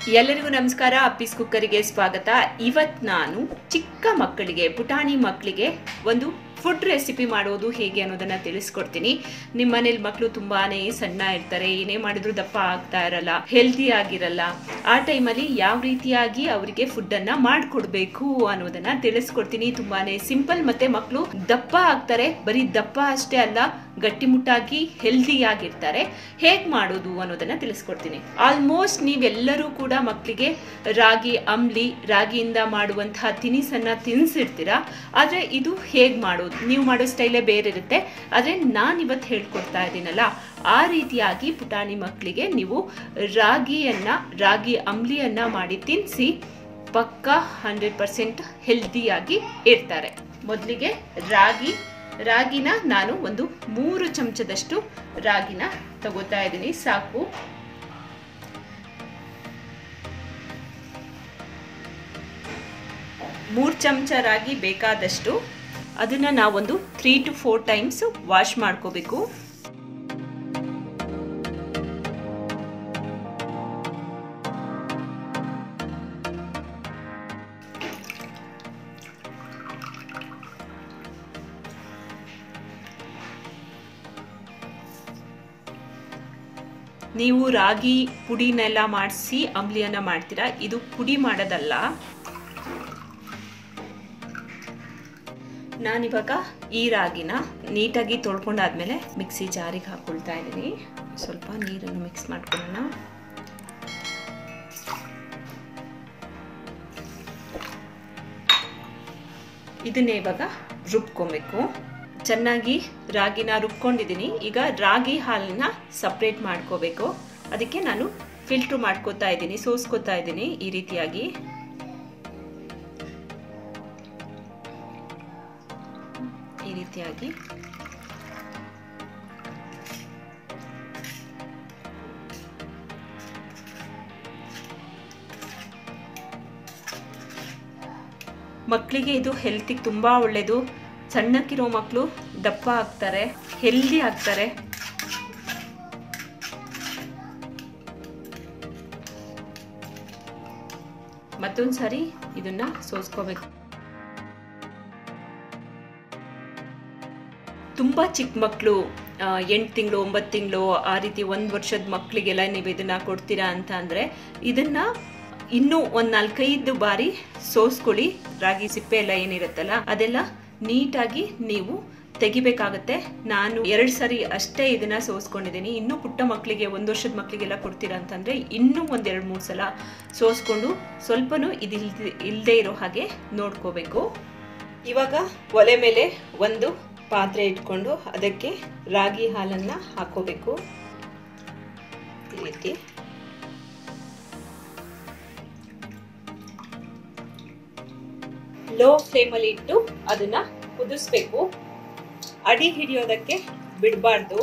ಎಲ್ಲರಿಗೂ ನಮಸ್ಕಾರ ಅಪ್ಪೀಸ್ ಕುಕ್ಕರಿಗೆ ಸ್ವಾಗತ ಇವತ್ ನಾನು ಚಿಕ್ಕ ಮಕ್ಕಳಿಗೆ ಪುಟಾಣಿ ಮಕ್ಕಳಿಗೆ ಒಂದು ಫುಡ್ ರೆಸಿಪಿ ಮಾಡೋದು ಹೇಗೆ ಅನ್ನೋದನ್ನ ತಿಳಿಸ್ಕೊಡ್ತೀನಿ ನಿಮ್ಮ ಮನೇಲಿ ಮಕ್ಕಳು ತುಂಬಾನೇ ಸಣ್ಣ ಇರ್ತಾರೆ ಏನೇ ಮಾಡಿದ್ರು ದಪ್ಪ ಆಗ್ತಾ ಇರಲ್ಲ ಹೆಲ್ದಿ ಆಗಿರಲ್ಲ ಆ ಟೈಮಲ್ಲಿ ಯಾವ ರೀತಿಯಾಗಿ ಅವರಿಗೆ ಫುಡ್ ಅನ್ನ ಮಾಡ್ಕೊಡ್ಬೇಕು ಅನ್ನೋದನ್ನ ತಿಳಿಸ್ಕೊಡ್ತೀನಿ ತುಂಬಾನೇ ಸಿಂಪಲ್ ಮತ್ತೆ ಮಕ್ಕಳು ದಪ್ಪ ಆಗ್ತಾರೆ ಬರೀ ದಪ್ಪ ಅಷ್ಟೇ ಅಲ್ಲ ಗಟ್ಟಿಮುಟ್ಟಾಗಿ ಹೆಲ್ದಿ ಆಗಿರ್ತಾರೆ ಹೇಗ್ ಮಾಡೋದು ಅನ್ನೋದನ್ನ ತಿಳಿಸ್ಕೊಡ್ತೀನಿ ಆಲ್ಮೋಸ್ಟ್ ನೀವೆಲ್ಲರೂ ಕೂಡ ಮಕ್ಕಳಿಗೆ ರಾಗಿ ಅಂಬ್ಲಿ ರಾಗಿಯಿಂದ ಮಾಡುವಂತಹ ತಿನಿಸನ್ನ ತಿನ್ಸಿರ್ತೀರಾ ಆದ್ರೆ ಇದು ಹೇಗ್ ಮಾಡೋದು ನೀವು ಮಾಡೋ ಸ್ಟೈಲೇ ಬೇರೆ ಇರುತ್ತೆ ಆದ್ರೆ ನಾನು ಇವತ್ತು ಹೇಳ್ಕೊಡ್ತಾ ಇದ್ದೀನಲ್ಲ ಆ ರೀತಿಯಾಗಿ ಪುಟಾಣಿ ಮಕ್ಕಳಿಗೆ ನೀವು ರಾಗಿಯನ್ನ ರಾಗಿ ಅಂಬ್ಲಿಯನ್ನ ಮಾಡಿ ತಿನ್ನಿಸಿ ಪಕ್ಕ ಹಂಡ್ರೆಡ್ ಪರ್ಸೆಂಟ್ ಹೆಲ್ದಿಯಾಗಿ ಇರ್ತಾರೆ ಮೊದಲಿಗೆ ರಾಗಿ ರಾಗಿನ ನಾನು ಒಂದು ಮೂರು ಚಮಚದಷ್ಟು ರಾಗಿನ ತಗೋತಾ ಇದ್ದೀನಿ ಸಾಕು ಮೂರು ಚಮಚ ರಾಗಿ ಬೇಕಾದಷ್ಟು ಅದನ್ನ ನಾವೊಂದು three to four times wash ಮಾಡ್ಕೋಬೇಕು ನೀವು ರಾಗಿ ಪುಡಿನೆಲ್ಲ ಮಾಡಿಸಿ ಅಂಬ್ಲಿಯನ್ನ ಮಾಡ್ತೀರಾ ಇದು ಪುಡಿ ಮಾಡೋದಲ್ಲ ನಾನಿವಾಗ ಈ ರಾಗಿನ ನೀಟಾಗಿ ತೊಳ್ಕೊಂಡಾದ್ಮೇಲೆ ಮಿಕ್ಸಿ ಜಾರಿಗೆ ಹಾಕೊಳ್ತಾ ಇದ್ದೀನಿ ಸ್ವಲ್ಪ ನೀರನ್ನು ಮಿಕ್ಸ್ ಮಾಡ್ಕೊಳ್ಳೋಣ ಇದನ್ನೇ ಇವಾಗ ರುಬ್ಕೊಬೇಕು ಚೆನ್ನಾಗಿ ರಾಗಿನ ರುಬ್ಕೊಂಡಿದ್ದೀನಿ ಈಗ ರಾಗಿ ಹಾಲನ್ನ ಸಪ್ರೇಟ್ ಮಾಡ್ಕೋಬೇಕು ಅದಕ್ಕೆ ನಾನು ಫಿಲ್ಟ್ರ್ ಮಾಡ್ಕೋತಾ ಇದ್ದೀನಿ ಸೋಸ್ಕೋತಾ ಇದ್ದೀನಿ ಈ ರೀತಿಯಾಗಿ ಈ ರೀತಿಯಾಗಿ ಮಕ್ಕಳಿಗೆ ಇದು ಹೆಲ್ತಿಗೆ ತುಂಬ ಒಳ್ಳೆಯದು ಸಣ್ಣಕ್ಕಿರೋ ಮಕ್ಕಳು ದಪ್ಪ ಆಗ್ತಾರೆ ಹೆಲ್ದಿ ಆಗ್ತಾರೆ ಮತ್ತೊಂದು ಸಾರಿ ಇದನ್ನ ಸೋಸ್ಕೋಬೇಕು ತುಂಬ ಚಿಕ್ಕ ಮಕ್ಕಳು ಎಂಟು ತಿಂಗಳು ಒಂಬತ್ತು ತಿಂಗಳು ಆ ರೀತಿ ಒಂದು ವರ್ಷದ ಮಕ್ಕಳಿಗೆಲ್ಲ ನೀವು ಇದನ್ನ ಕೊಡ್ತೀರಾ ಅಂತ ಅಂದರೆ ಇದನ್ನ ಇನ್ನೂ ಒಂದು ನಾಲ್ಕೈದು ಬಾರಿ ಸೋಸ್ಕೊಳ್ಳಿ ರಾಗಿ ಸಿಪ್ಪೆ ಎಲ್ಲ ಏನಿರುತ್ತಲ್ಲ ಅದೆಲ್ಲ ನೀಟಾಗಿ ನೀವು ತೆಗಿಬೇಕಾಗತ್ತೆ ನಾನು ಎರಡು ಸರಿ ಅಷ್ಟೇ ಇದನ್ನ ಸೋಸ್ಕೊಂಡಿದ್ದೀನಿ ಇನ್ನೂ ಪುಟ್ಟ ಮಕ್ಕಳಿಗೆ ಒಂದು ವರ್ಷದ ಮಕ್ಕಳಿಗೆಲ್ಲ ಕೊಡ್ತೀರಾ ಅಂತಂದರೆ ಇನ್ನೂ ಒಂದು ಎರಡು ಮೂರು ಸಲ ಸೋಸ್ಕೊಂಡು ಸ್ವಲ್ಪನೂ ಇದು ಇಲ್ಲದೆ ಇರೋ ಹಾಗೆ ನೋಡ್ಕೋಬೇಕು ಇವಾಗ ಒಲೆ ಮೇಲೆ ಒಂದು ಪಾತ್ರೆ ಇಟ್ಕೊಂಡು ಅದಕ್ಕೆ ರಾಗಿ ಹಾಲನ್ನು ಹಾಕೋಬೇಕು ಈ ರೀತಿ ಲೋ ಫ್ಲೇಮಲ್ಲಿ ಇಟ್ಟು ಅದನ್ನ ಕುದಿಸ್ಬೇಕು ಅಡಿ ಹಿಡಿಯೋದಕ್ಕೆ ಬಿಡಬಾರ್ದು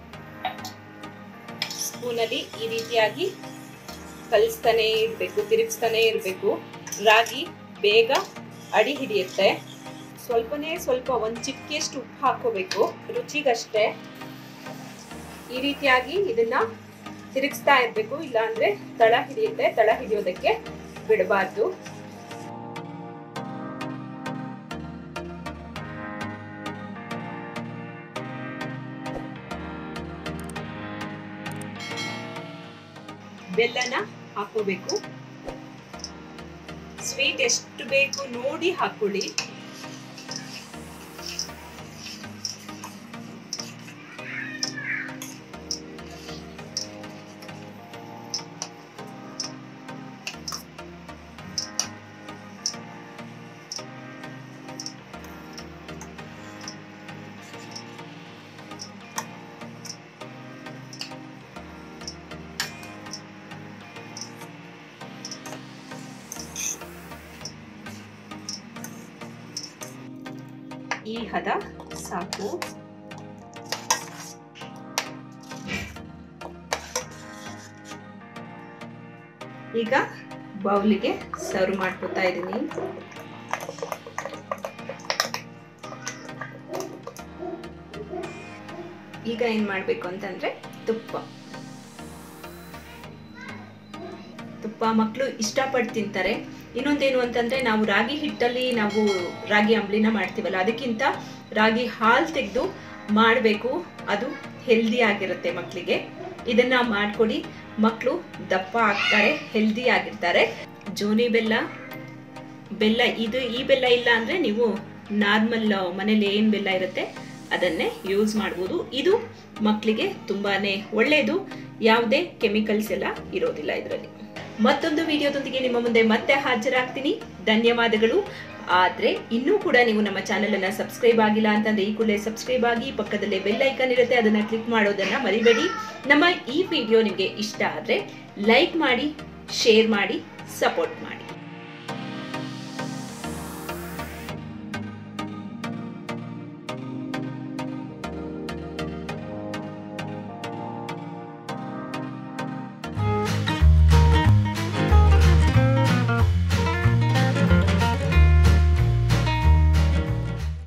ಸ್ಪೂನಲ್ಲಿ ಈ ರೀತಿಯಾಗಿ ಕಲಿಸ್ತಾನೆ ಇರಬೇಕು ತಿರುಗಿಸ್ತಾನೆ ಇರಬೇಕು ರಾಗಿ ಬೇಗ ಅಡಿ ಹಿಡಿಯುತ್ತೆ ಸ್ವಲ್ಪನೇ ಸ್ವಲ್ಪ ಒಂದು ಚಿಕ್ಕಿಯಷ್ಟು ಉಪ್ಪು ಹಾಕೋಬೇಕು ರುಚಿಗಷ್ಟೇ ಈ ರೀತಿಯಾಗಿ ಇದನ್ನ ತಿರುಗಿಸ್ತಾ ಇರಬೇಕು ಇಲ್ಲಾಂದ್ರೆ ತಳ ಹಿಡಿಯುತ್ತೆ ತಳ ಹಿಡಿಯೋದಕ್ಕೆ ಬಿಡಬಾರ್ದು ಬೆಲ್ಲನ ಹಾಕೋಬೇಕು ಸ್ವೀಟ್ ಎಷ್ಟು ಬೇಕು ನೋಡಿ ಹಾಕೊಳ್ಳಿ ಈ ಹದ ಸಾಕು ಈಗ ಬೌಲಿಗೆ ಸರ್ವ್ ಮಾಡ್ಕೊತಾ ಇದ್ದೀನಿ ಈಗ ಏನ್ ಮಾಡ್ಬೇಕು ಅಂತಂದ್ರೆ ತುಪ್ಪ ತುಪ್ಪ ಮಕ್ಕಳು ಇಷ್ಟಪಟ್ಟು ತಿಂತಾರೆ ಇನ್ನೊಂದೇನು ಅಂತಂದ್ರೆ ನಾವು ರಾಗಿ ಹಿಟ್ಟಲ್ಲಿ ನಾವು ರಾಗಿ ಅಂಬ್ಲಿನ ಮಾಡ್ತೀವಲ್ಲ ಅದಕ್ಕಿಂತ ರಾಗಿ ಹಾಲು ತೆಗೆದು ಮಾಡಬೇಕು ಅದು ಹೆಲ್ದಿ ಆಗಿರುತ್ತೆ ಮಕ್ಕಳಿಗೆ ಇದನ್ನ ಮಾಡ್ಕೊಡಿ ಮಕ್ಕಳು ದಪ್ಪ ಆಗ್ತಾರೆ ಹೆಲ್ದಿ ಆಗಿರ್ತಾರೆ ಜೋನಿ ಬೆಲ್ಲ ಬೆಲ್ಲ ಇದು ಈ ಬೆಲ್ಲ ಇಲ್ಲ ಅಂದ್ರೆ ನೀವು ನಾರ್ಮಲ್ ಮನೇಲಿ ಏನು ಬೆಲ್ಲ ಇರುತ್ತೆ ಅದನ್ನೇ ಯೂಸ್ ಮಾಡ್ಬೋದು ಇದು ಮಕ್ಕಳಿಗೆ ತುಂಬಾನೇ ಒಳ್ಳೆಯದು ಯಾವುದೇ ಕೆಮಿಕಲ್ಸ್ ಎಲ್ಲ ಇರೋದಿಲ್ಲ ಇದರಲ್ಲಿ ಮತ್ತೊಂದು ವಿಡಿಯೋದೊಂದಿಗೆ ನಿಮ್ಮ ಮುಂದೆ ಮತ್ತೆ ಹಾಜರಾಗ್ತೀನಿ ಧನ್ಯವಾದಗಳು ಆದ್ರೆ ಇನ್ನೂ ಕೂಡ ನೀವು ನಮ್ಮ ಚಾನೆಲ್ ಅನ್ನ ಸಬ್ಸ್ಕ್ರೈಬ್ ಆಗಿಲ್ಲ ಅಂತಂದ್ರೆ ಈ ಕೂಡಲೇ ಸಬ್ಸ್ಕ್ರೈಬ್ ಆಗಿ ಪಕ್ಕದಲ್ಲೇ ಬೆಲ್ ಐಕನ್ ಇರುತ್ತೆ ಅದನ್ನ ಕ್ಲಿಕ್ ಮಾಡೋದನ್ನ ಮರಿಬೇಡಿ ನಮ್ಮ ಈ ವಿಡಿಯೋ ನಿಮಗೆ ಇಷ್ಟ ಆದ್ರೆ ಲೈಕ್ ಮಾಡಿ ಶೇರ್ ಮಾಡಿ ಸಪೋರ್ಟ್ ಮಾಡಿ